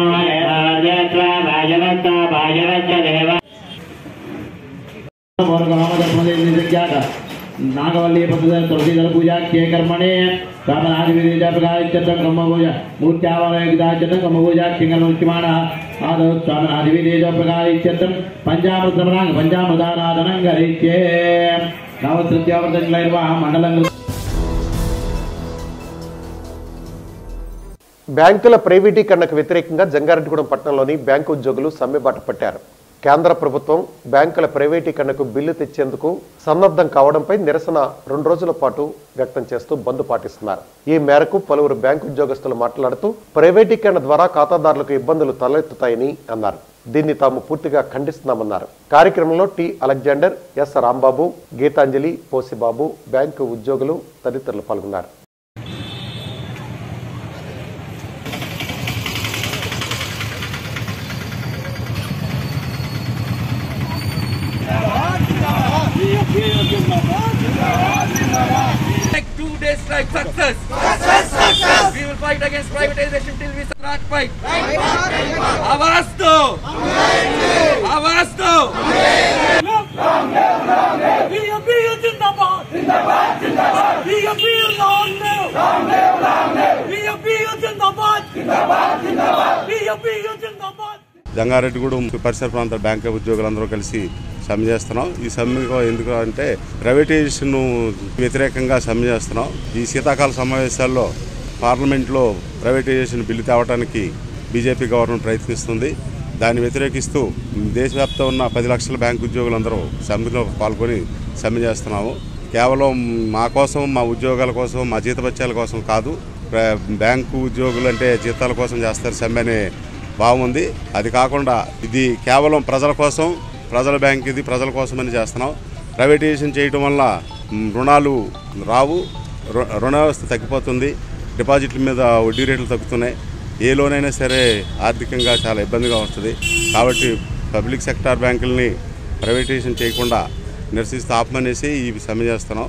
Speaker 13: నాగవల్లి పద్ధతి తులసీదళ పూజాఖ్యే కర్మణే రామనాది విదేజ ప్రకాశిత్యం కర్మ పూజ మూర్త్యావలయ విదాచతం కర్మ పూజాఖ్యంగం ముఖ్యమాణ ఆదౌ స్వామనాది విదేజ ప్రకాశిత్యం పంచామృతమనాంగ పంచామృతారాధనం గరిత్యే నవసృత్యావర్తనైర్వా మండలం
Speaker 2: బ్యాంకుల ప్రైవేటీకరణకు వ్యతిరేకంగా జంగారెడ్డిగూడెం పట్టణంలోని బ్యాంకు ఉద్యోగులు సమ్మెబాట పట్టారు కేంద్ర ప్రభుత్వం బ్యాంకుల ప్రైవేటీకరణకు బిల్లు తెచ్చేందుకు సన్నద్ధం కావడంపై నిరసన రెండు రోజుల పాటు వ్యక్తం చేస్తూ బంద్ పాటిస్తున్నారు ఈ మేరకు పలువురు బ్యాంకు ఉద్యోగస్తులు మాట్లాడుతూ ప్రైవేటీకరణ ద్వారా ఖాతాదారులకు ఇబ్బందులు తలెత్తుతాయని అన్నారు దీన్ని తాము పూర్తిగా ఖండిస్తున్నామన్నారు కార్యక్రమంలో T Alexander S Rambabu Geetanjali Posibabu bank ఉద్యోగులు తదితరులు పాల్గొన్నారు
Speaker 14: Make two day strike success. Success, success. We will fight against privatization till we not fight. आवाज दो आवाज दो
Speaker 15: జంగారెడ్డిగూడెం పరిసర ప్రాంత బ్యాంక్ ఉద్యోగులందరూ కలిసి సమ్మె చేస్తున్నాం ఈ సమ్మె ఎందుకు అంటే ప్రైవేటైజేషన్ వ్యతిరేకంగా సమ్మె చేస్తున్నాం ఈ శీతాకాల సమావేశాల్లో పార్లమెంట్లో ప్రైవేటైజేషన్ బిల్లు తేవడానికి బీజేపీ గవర్నమెంట్ ప్రయత్నిస్తుంది దాన్ని వ్యతిరేకిస్తూ దేశవ్యాప్తంగా ఉన్న పది లక్షల బ్యాంక్ ఉద్యోగులందరూ సమ్మెలో పాల్గొని సమ్మె చేస్తున్నాము కేవలం మా కోసం మా ఉద్యోగాల కోసం మా జీతభత్యాల కోసం కాదు ప్ర- బ్యాంకు ఉద్యోగులు అంటే జీతాల కోసం చేస్తారు సమ్మె అనే భావం ఉంది అది కాకుండా ఇది కేవలం ప్రజల కోసం ప్రజల బ్యాంక్ ఇది ప్రజల కోసమని చేస్తున్నాం ప్రైవేటైజేషన్ చేయడం వల్ల మ్, రుణాలు రావు రు- రుణ వ్యవస్థ తగ్గిపోతుంది డిపాజిట్ల మీద వడ్డీ రేట్లు తగ్గుతున్నాయి ఏ లోన్ అయినా సరే ఆర్థికంగా చాలా ఇబ్బందిగా వస్తుంది కాబట్టి పబ్లిక్ సెక్టార్ బ్యాంకుల్ని ప్రైవేటైజేషన్ చేయకుండా నిరసిస్తూ ఆపమనేసి ఈ సమ్మె చేస్తున్నాం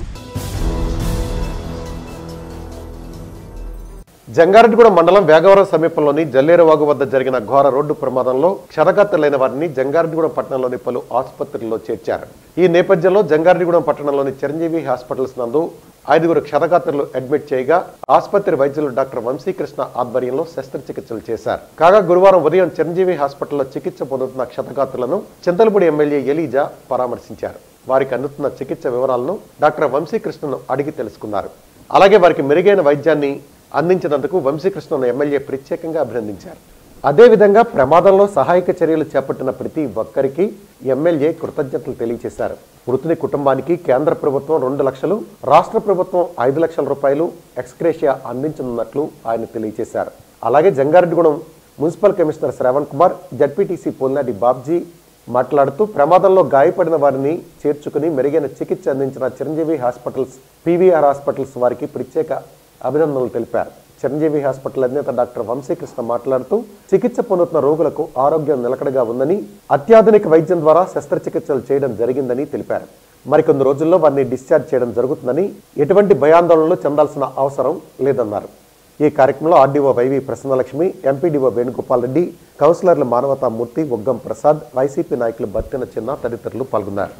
Speaker 2: జంగారెడ్డిగూడెం మండలం వేగవరం సమీపంలోని జల్లేరువాగు వద్ద జరిగిన ఘోర రోడ్డు ప్రమాదంలో క్షతగాత్రులైన వారిని జంగారెడ్డిగూడెం పట్టణంలోని పలు ఆసుపత్రుల్లో చేర్చారు ఈ నేపథ్యంలో జంగారెడ్డిగూడెం పట్టణంలోని చిరంజీవి హాస్పిటల్స్ నందు ఐదుగురు క్షతగాత్రులు అడ్మిట్ చేయగా ఆసుపత్రి వైద్యులు డాక్టర్ వంశీకృష్ణ ఆధ్వర్యంలో శస్త్రచికిత్సలు చేశారు కాగా గురువారం ఉదయం చిరంజీవి హాస్పిటల్లో చికిత్స పొందుతున్న క్షతగాత్రులను చింతలపూడి ఎమ్మెల్యే ఎలీజా పరామర్శించారు వారికి అందుతున్న చికిత్స వివరాలను డాక్టర్ వంశీకృష్ణను అడిగి తెలుసుకున్నారు అలాగే వారికి మెరుగైన వైద్యాన్ని అందించినందుకు వంశీకృష్ణను ఎమ్మెల్యే ప్రత్యేకంగా అభినందించారు అదేవిధంగా ప్రమాదంలో సహాయక చర్యలు చేపట్టిన ప్రతి ఒక్కరికి ఎమ్మెల్యే కృతజ్ఞతలు తెలియజేశారు మృతుని కుటుంబానికి కేంద్ర ప్రభుత్వం రెండు లక్షలు రాష్ట్ర ప్రభుత్వం ఐదు లక్షల రూపాయలు ఎక్స్క్రేషియా అందించనున్నట్లు ఆయన తెలియజేశారు అలాగే Jangareddygudem municipal commissioner Shravan Kumar ZPTC Polinati Babji మాట్లాడుతూ ప్రమాదంలో గాయపడిన వారిని చేర్చుకుని మెరుగైన చికిత్స అందించిన చిరంజీవి హాస్పిటల్స్ పీవీఆర్ హాస్పిటల్స్ వారికి ప్రత్యేక అభినందనలు తెలిపారు చిరంజీవి హాస్పిటల్ అధినేత డాక్టర్ వంశీకృష్ణ మాట్లాడుతూ చికిత్స పొందుతున్న రోగులకు ఆరోగ్యం నిలకడగా ఉందని అత్యాధునిక వైద్యం ద్వారా శస్త్రచికిత్సలు చేయడం జరిగిందని తెలిపారు మరికొన్ని రోజుల్లో వారిని డిశ్చార్జ్ చేయడం జరుగుతుందని ఎటువంటి భయాందోళనలు చెందాల్సిన అవసరం లేదన్నారు ఈ కార్యక్రమంలో ఆర్డీఓ వైవి ప్రసన్నలక్ష్మి ఎంపీడీఓ వేణుగోపాల్ రెడ్డి కౌన్సిలర్లు మానవతామూర్తి ఒగ్గం ప్రసాద్ వైసీపీ నాయకులు బత్తిన చిన్న తదితరులు పాల్గొన్నారు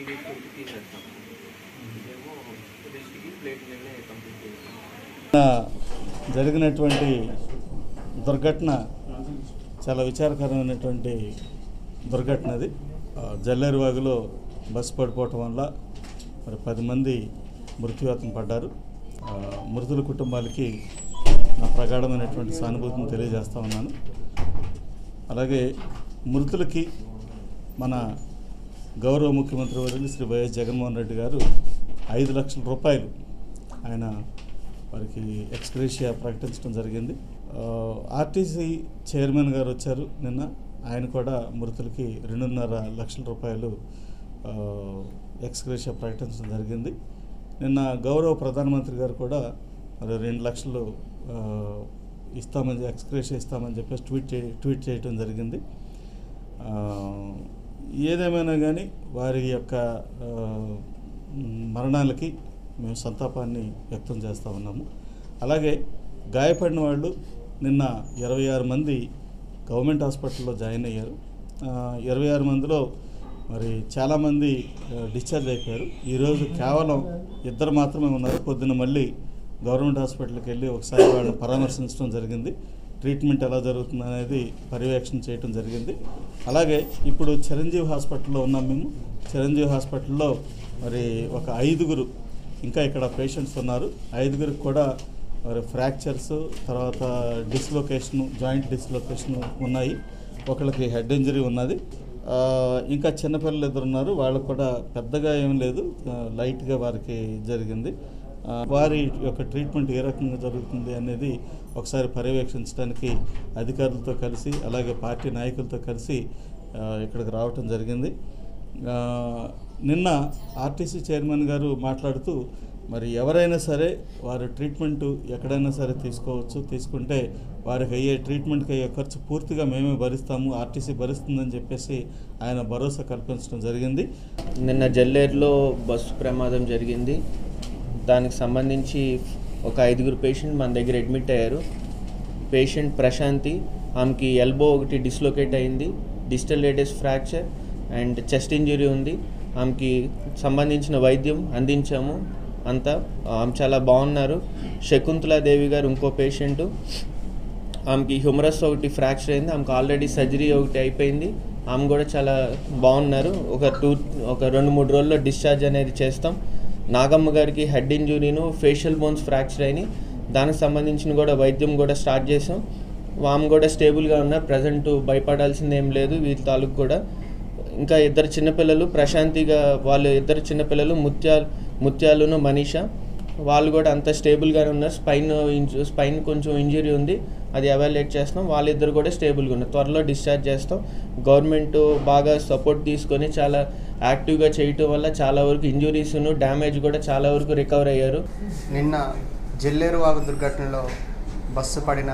Speaker 16: నిన్న జరిగినటువంటి దుర్ఘటన చాలా విచారకరమైనటువంటి దుర్ఘటన అది ఆ, జల్లేరువాగులో బస్సు పడిపోవటం వల్ల మరి పది మంది మృత్యువాతం పడ్డారు ఆ, మృతుల కుటుంబాలకి నా ప్రగాఢమైనటువంటి సానుభూతిని తెలియజేస్తా ఉన్నాను అలాగే మృతులకి మన గౌరవ ముఖ్యమంత్రి వర్యులు శ్రీ వైఎస్ జగన్మోహన్ రెడ్డి గారు ఐదు లక్షల రూపాయలు ఆయన వారికి ఎక్స్గ్రేషియా ప్రకటించడం జరిగింది ఆ, ఆర్టీసీ చైర్మన్ గారు వచ్చారు నిన్న ఆయన కూడా మృతులకి రెండున్నర లక్షల రూపాయలు ఆ, ఎక్స్గ్రేషియా ప్రకటించడం జరిగింది నిన్న గౌరవ ప్రధానమంత్రి గారు కూడా మరి రెండు లక్షలు ఆ, ఇస్తామని ఎక్స్గ్రేషియా ఇస్తామని చెప్పేసి ట్వీట్ చే ట్వీట్ చేయడం జరిగింది ఆ, ఏదేమైనా కానీ వారి యొక్క ఆ, మరణాలకి మేము సంతాపాన్ని వ్యక్తం చేస్తూ ఉన్నాము అలాగే గాయపడిన వాళ్ళు నిన్న ఇరవై ఆరు మంది గవర్నమెంట్ హాస్పిటల్లో జాయిన్ అయ్యారు ఆ, ఇరవై ఆరు మందిలో మరి చాలామంది ఆ, డిశ్చార్జ్ అయిపోయారు ఈరోజు కేవలం ఇద్దరు మాత్రమే ఉన్నారు పొద్దున్న మళ్ళీ గవర్నమెంట్ హాస్పిటల్కి వెళ్ళి ఒకసారి వాళ్ళని పరామర్శించడం జరిగింది ట్రీట్మెంట్ ఎలా జరుగుతుంది అనేది పర్యవేక్షణ చేయడం జరిగింది అలాగే ఇప్పుడు చిరంజీవి హాస్పిటల్లో ఉన్నాం మేము చిరంజీవి హాస్పిటల్లో మరి ఒక ఐదుగురు ఇంకా ఇక్కడ పేషెంట్స్ ఉన్నారు ఐదుగురికి కూడా మరి ఫ్రాక్చర్స్ తర్వాత డిస్లొకేషన్ జాయింట్ డిస్లొకేషన్ ఉన్నాయి ఒకళ్ళకి హెడ్ ఇంజరీ ఉన్నది ఆ, ఇంకా చిన్నపిల్లలు ఇద్దరు ఉన్నారు వాళ్ళకు కూడా పెద్దగా ఏం లేదు ఆ, లైట్గా వారికి జరిగింది ఆ, వారి యొక్క ట్రీట్మెంట్ ఏ రకంగా జరుగుతుంది అనేది ఒకసారి పర్యవేక్షించడానికి అధికారులతో కలిసి అలాగే పార్టీ నాయకులతో కలిసి ఆ, ఇక్కడికి రావటం జరిగింది ఆ, నిన్న ఆర్టీసీ చైర్మన్ గారు మాట్లాడుతూ మరి ఎవరైనా సరే వారు ట్రీట్మెంట్ ఎక్కడైనా సరే తీసుకోవచ్చు తీసుకుంటే వారికి అయ్యే ట్రీట్మెంట్కి అయ్యే ఖర్చు పూర్తిగా మేమే భరిస్తాము ఆర్టీసీ భరిస్తుందని చెప్పేసి ఆయన భరోసా కల్పించడం జరిగింది
Speaker 17: నిన్న జల్లేరులో బస్సు ప్రమాదం జరిగింది దానికి సంబంధించి ఒక ఐదుగురు పేషెంట్ మన దగ్గర అడ్మిట్ అయ్యారు పేషెంట్ ప్రశాంతి ఆమెకి ఎల్బో ఒకటి డిస్లొకేట్ అయింది digital latest fracture and chest injury ఉంది ఆమెకి సంబంధించిన వైద్యం అందించాము అంతా ఆమె చాలా బాగున్నారు శకుంతలాదేవి గారు ఇంకో పేషెంటు ఆమెకి హ్యూమరస్ ఒకటి ఫ్రాక్చర్ అయింది ఆమెకు ఆల్రెడీ సర్జరీ ఒకటి అయిపోయింది ఆమె కూడా చాలా బాగున్నారు ఒక టూ ఒక రెండు మూడు రోజుల్లో డిశ్చార్జ్ అనేది చేస్తాం నాగమ్మ గారికి హెడ్ ఇంజురీను ఫేషియల్ బోన్స్ ఫ్రాక్చర్ అయినాయి దానికి సంబంధించిన కూడా వైద్యం కూడా స్టార్ట్ చేసాం ఆమె కూడా స్టేబుల్గా ఉన్నారు ప్రజెంట్ భయపడాల్సింది ఏం లేదు వీళ్ళ తాలూకు కూడా ఇంకా ఇద్దరు చిన్నపిల్లలు ప్రశాంతిగా వాళ్ళు ఇద్దరు చిన్నపిల్లలు ముత్యాలు ముత్యాలును మనీషా వాళ్ళు కూడా అంత స్టేబుల్గానే ఉన్నారు స్పైన్ ఇంజు స్పైన్ కొంచెం ఇంజరీ ఉంది అది ఎవాల్యుయేట్ చేస్తాం వాళ్ళిద్దరు కూడా స్టేబుల్గా ఉన్నారు త్వరలో డిశ్చార్జ్ చేస్తాం గవర్నమెంట్ బాగా సపోర్ట్ తీసుకొని చాలా యాక్టివ్గా చేయటం వల్ల చాలా వరకు ఇంజురీస్ను డ్యామేజ్ కూడా చాలా వరకు రికవర్ అయ్యారు
Speaker 18: నిన్న జల్లేరువాగు దుర్ఘటనలో బస్సు పడిన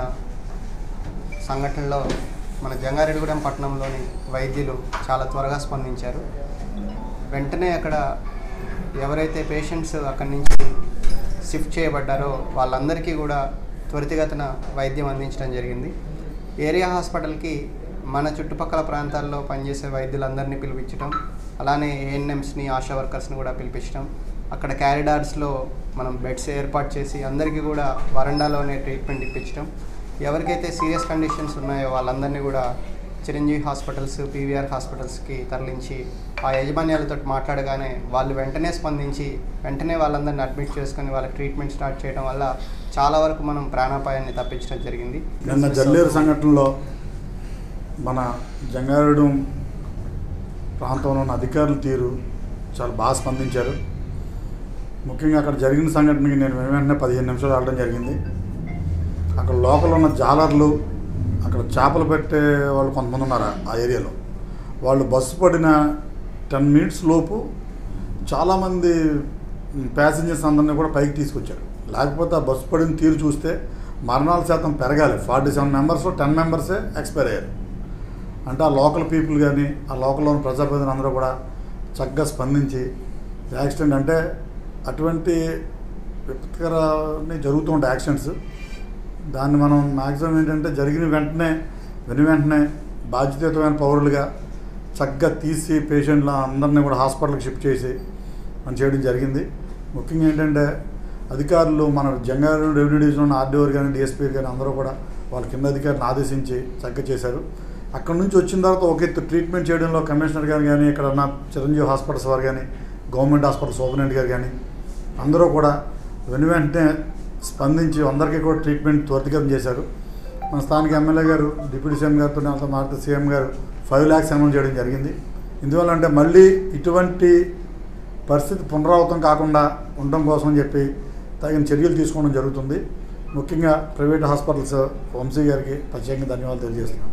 Speaker 18: సంఘటనలో మన జంగారెడ్డిగూడెం పట్టణంలోని వైద్యులు చాలా త్వరగా స్పందించారు వెంటనే అక్కడ ఎవరైతే పేషెంట్స్ అక్కడి నుంచి షిఫ్ట్ చేయబడ్డారో వాళ్ళందరికీ కూడా త్వరితగతిన వైద్యం అందించడం జరిగింది ఏరియా హాస్పిటల్కి మన చుట్టుపక్కల ప్రాంతాల్లో పనిచేసే వైద్యులందరినీ పిలిపించడం అలానే ఏఎన్ఎంస్ని ఆశా వర్కర్స్ని కూడా పిలిపించడం అక్కడ క్యారిడార్స్లో మనం బెడ్స్ ఏర్పాటు చేసి అందరికీ కూడా వరండాలోనే ట్రీట్మెంట్ ఇప్పించడం ఎవరికైతే సీరియస్ కండిషన్స్ ఉన్నాయో వాళ్ళందరినీ కూడా చిరంజీవి హాస్పిటల్స్ పీవీఆర్ హాస్పిటల్స్కి తరలించి ఆ యాజమాన్యాలతో మాట్లాడగానే వాళ్ళు వెంటనే స్పందించి వెంటనే వాళ్ళందరిని అడ్మిట్ చేసుకొని వాళ్ళ ట్రీట్మెంట్ స్టార్ట్ చేయడం వల్ల చాలా వరకు మనం ప్రాణాపాయాన్ని తప్పించడం జరిగింది
Speaker 19: నిన్న జల్లేరు సంఘటనలో మన జంగారెడ్డి ప్రాంతంలో ఉన్న అధికారుల తీరు చాలా బాగా స్పందించారు ముఖ్యంగా అక్కడ జరిగిన సంఘటనకి నేను వెంటనే పదిహేను నిమిషాలు వెళ్ళడం జరిగింది అక్కడ లోకల్ ఉన్న జాలర్లు అక్కడ చేపలు పెట్టే వాళ్ళు కొంతమంది ఉన్నారు ఆ ఏరియాలో వాళ్ళు బస్సు పడిన టెన్ మినిట్స్ లోపు చాలామంది ప్యాసింజర్స్ అందరినీ కూడా పైకి తీసుకొచ్చారు లేకపోతే ఆ బస్సు పడిన తీరు చూస్తే మరణాల శాతం పెరగాలి ఫార్టీ సెవెన్ మెంబర్స్లో టెన్ మెంబర్సే ఎక్స్పైర్ అయ్యారు అంటే ఆ లోకల్ పీపుల్ కానీ ఆ లోకల్లో ఉన్న ప్రజాప్రతినిధులు అందరూ కూడా చక్కగా స్పందించి యాక్సిడెంట్ అంటే అటువంటి విపత్కరాన్ని జరుగుతూ ఉంటాయి యాక్సిడెంట్స్ దాన్ని మనం మ్యాక్సిమం ఏంటంటే జరిగిన వెంటనే వెను వెంటనే బాధ్యతయుతమైన పౌరులుగా చక్కగా తీసి పేషెంట్ల అందరినీ కూడా హాస్పిటల్కి షిఫ్ట్ చేసి మనం చేయడం జరిగింది ముఖ్యంగా ఏంటంటే అధికారులు మన జంగారెడ్డి రెవెన్యూ డివిజన్ ఉన్న ఆర్డీఓ కానీ డిఎస్పీ కానీ అందరూ కూడా వాళ్ళ కింద అధికారిని ఆదేశించి చక్కగా చేశారు అక్కడ నుంచి వచ్చిన తర్వాత ఒక ఎత్తు ట్రీట్మెంట్ చేయడంలో కమిషనర్ గారు కానీ ఇక్కడ ఉన్న చిరంజీవి హాస్పిటల్స్ వారు కానీ గవర్నమెంట్ హాస్పిటల్ సూపరింటెండెంట్ గారు కానీ అందరూ కూడా వెను వెంటనే స్పందించి అందరికీ కూడా ట్రీట్మెంట్ త్వరితగతం చేశారు మన స్థానిక ఎమ్మెల్యే గారు డిప్యూటీ సీఎం గారితో అంతా మాట్లాడితే సీఎం గారు ఫైవ్ ల్యాక్స్ అనౌన్స్ చేయడం జరిగింది ఇందువల్ల అంటే మళ్ళీ ఇటువంటి పరిస్థితి పునరావృతం కాకుండా ఉండడం కోసం అని చెప్పి తగిన చర్యలు తీసుకోవడం జరుగుతుంది ముఖ్యంగా ప్రైవేట్ హాస్పిటల్స్ వంశీ గారికి ప్రత్యేకంగా ధన్యవాదాలు తెలియజేస్తున్నాను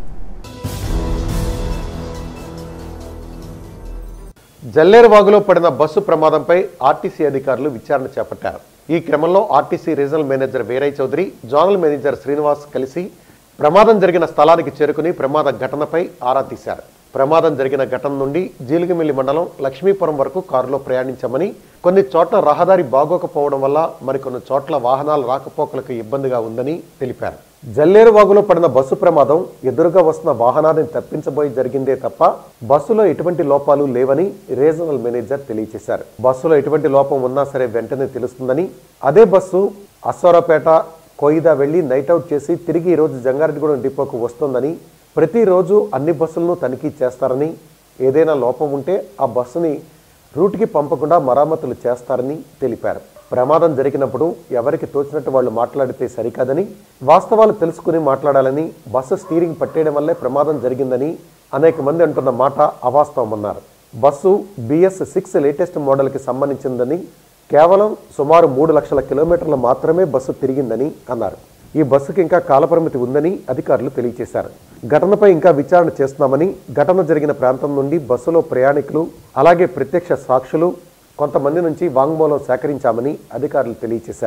Speaker 2: జల్లేరు వాగులో పడిన బస్సు ప్రమాదంపై ఆర్టీసీ అధికారులు విచారణ చేపట్టారు ఈ క్రమంలో RTC regional manager Veeraiah Chowdary zonal manager Srinivas కలిసి ప్రమాదం జరిగిన స్థలానికి చేరుకుని ప్రమాద ఘటనపై ఆరా తీశారు ప్రమాదం జరిగిన ఘటన నుండి జీలిగిమిల్లి మండలం లక్ష్మీపురం వరకు కారులో ప్రయాణించామని కొన్ని చోట్ల రహదారి బాగోకపోవడం వల్ల మరికొన్ని చోట్ల వాహనాల రాకపోకలకు ఇబ్బందిగా ఉందని తెలిపారు జల్లేరు వాగులో పడిన బస్సు ప్రమాదం ఎదురుగా వస్తున్న వాహనాన్ని తప్పించబోయి జరిగిందే తప్ప బస్సులో ఎటువంటి లోపాలు లేవని రీజనల్ మేనేజర్ తెలియజేశారు బస్సులో ఎటువంటి లోపం ఉన్నా సరే వెంటనే తెలుస్తుందని అదే బస్సు అశ్వరాపేట కోయిదా వెళ్లి నైట్ అవుట్ చేసి తిరిగి ఈరోజు జంగారెడ్డిగూడెం డిపోకు వస్తోందని ప్రతిరోజు అన్ని బస్సులను తనిఖీ చేస్తారని ఏదైనా లోపం ఉంటే ఆ బస్సుని రూట్కి పంపకుండా మరామతులు చేస్తారని తెలిపారు ప్రమాదం జరిగినప్పుడు ఎవరికి తోచినట్టు వాళ్ళు మాట్లాడితే సరికాదని వాస్తవాలు తెలుసుకుని మాట్లాడాలని బస్సు స్టీరింగ్ పట్టేయడం వల్లే ప్రమాదం జరిగిందని అనేక మంది అంటున్న మాట అవాస్తవమన్నారు బస్సు బిఎస్ సిక్స్ లేటెస్ట్ మోడల్కి సంబంధించిందని కేవలం సుమారు మూడు లక్షల కిలోమీటర్లు మాత్రమే బస్సు తిరిగిందని అన్నారు ఈ బస్సుకి ఇంకా కాలపరిమితి ఉందని అధికారులు తెలియజేశారు ఘటనపై ఇంకా విచారణ చేస్తున్నామని ఘటన జరిగిన ప్రాంతం నుండి బస్సులో ప్రయాణికులు అలాగే ప్రత్యక్ష సాక్షులు కొంతమంది నుంచి వాంగ్మూలం సేకరించామని అధికారులు తెలియజేశారు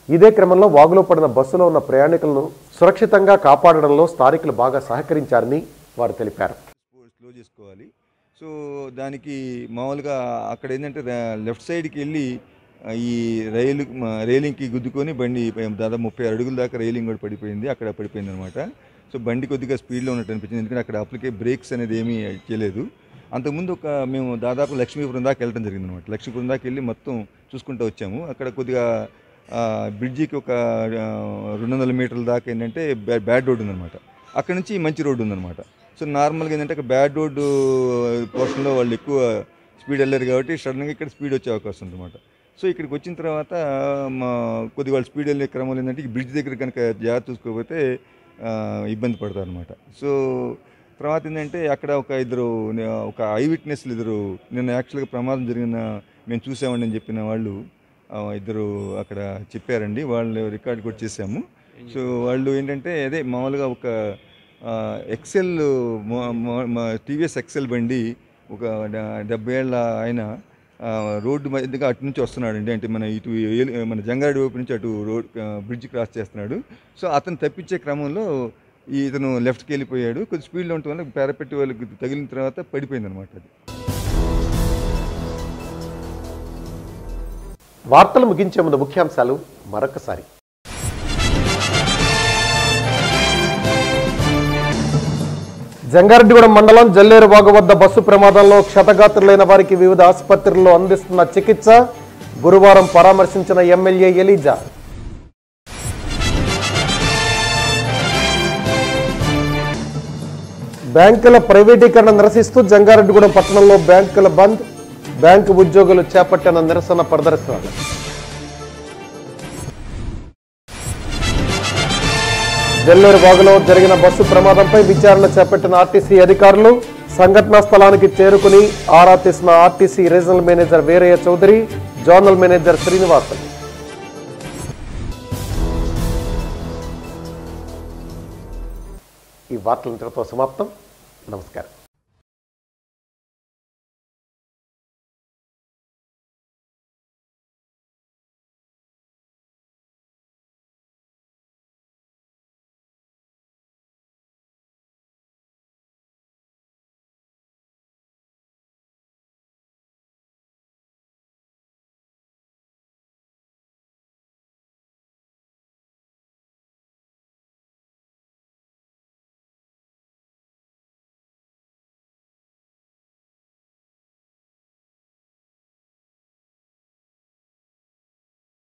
Speaker 2: ఇదే క్రమంలో వాగులో పడిన బస్సులో ఉన్న ప్రయాణికులను సురక్షితంగా కాపాడడంలో స్థానికులు బాగా సహకరించారని వారు తెలిపారు
Speaker 20: స్లో చేసుకోవాలి సో దానికి మామూలుగా అక్కడ ఏంటంటే రా- లెఫ్ట్ సైడ్కి వెళ్ళి ఆ, ఈ రైలు మ- రైలింగ్కి గుద్దుకొని బండి పై- దాదాపు ముప్పై ఆరు అడుగుల దాకా రైలింగ్ కూడా పడిపోయింది అక్కడ పడిపోయింది అనమాట సో బండి కొద్దిగా స్పీడ్లో ఉన్నట్టు అనిపించింది ఎందుకంటే అక్కడ అప్లికే బ్రేక్స్ అనేది ఏమీ చేయలేదు అంతకుముందు ఒక మేము దాదాపు లక్ష్మీపురం దాకా వెళ్ళడం జరిగింది అనమాట లక్ష్మీపురం దాకా వెళ్ళి మొత్తం చూసుకుంటూ వచ్చాము అక్కడ కొద్దిగా ఆ, బ్రిడ్జికి ఒక ఆ, రెండు వందల మీటర్ల దాకా ఏంటంటే బ్యా- బ్యాడ్ రోడ్ ఉందన్నమాట అక్కడ నుంచి మంచి రోడ్డు ఉందన్నమాట సో నార్మల్గా ఏంటంటే అక్కడ బ్యాడ్ రోడ్డు పోర్షన్లో వాళ్ళు ఎక్కువ స్పీడ్ వెళ్ళారు కాబట్టి సడన్గా ఇక్కడ స్పీడ్ వచ్చే అవకాశం ఉందన్నమాట సో ఇక్కడికి వచ్చిన తర్వాత మా కొద్దిగా వాళ్ళు స్పీడ్ వెళ్ళే క్రమంలో ఏంటంటే ఈ బ్రిడ్జ్ దగ్గర కనుక జాగ్రత్త చూసుకోకపోతే ఆ, ఇబ్బంది పడతారు అనమాట సో తర్వాత ఏంటంటే అక్కడ ఒక ఇద్దరు నే- ఒక ఐ విట్నెస్లు ఇద్దరు నిన్న యాక్చువల్గా ప్రమాదం జరిగిన మేము చూసామండి అని చెప్పిన వాళ్ళు ఆ, ఇద్దరు అక్కడ చెప్పారండి వాళ్ళు రికార్డ్ కూడా చేశాము సో వాళ్ళు ఏంటంటే అదే మామూలుగా ఒక ఆ, ఎక్సెల్ టీవీఎస్ ఎక్సెల్ బండి ఒక డ- డెబ్బై ఏళ్ళ ఆయన ఆ, రోడ్డు మధ్యగా అటు నుంచి వస్తున్నాడండి అంటే మన ఇటు ఏలు- మన జంగారెడ్డి వైపు నుంచి అటు రోడ్ ఆ, బ్రిడ్జ్ క్రాస్ చేస్తున్నాడు సో అతను తప్పించే క్రమంలో ఈ ఇతను లెఫ్ట్కి వెళ్ళిపోయాడు కొద్ది స్పీడ్లో ఉండటం వల్ల పారాపెట్టి వాళ్ళకి తగిలిన తర్వాత పడిపోయింది అనమాట అది
Speaker 2: వార్తలు ముగించే ముందు ముఖ్యాంశాలు మరొకసారి జంగారెడ్డిగూడెం మండలం జల్లేరు వాగు వద్ద బస్సు ప్రమాదంలో క్షతగాత్రులైన వారికి వివిధ ఆసుపత్రుల్లో అందిస్తున్న చికిత్స గురువారం పరామర్శించిన ఎమ్మెల్యే ఎలీజా బ్యాంకుల ప్రైవేటీకరణ నిరసిస్తూ జంగారెడ్డిగూడెం పట్టణంలో బ్యాంకుల బంద్ బ్యాంకు ఉద్యోగులు చేపట్టిన నిరసన ప్రదర్శనలు జల్లూరు వాగులో జరిగిన బస్సు ప్రమాదంపై విచారణ చేపట్టిన ఆర్టీసీ అధికారులు సంఘటనా స్థలానికి చేరుకుని ఆరా తీసిన RTC regional manager Veeraiah Chowdary zonal manager Srinivasan ఈ వార్తలు ఇంతటితో సమాప్తం నమస్కారం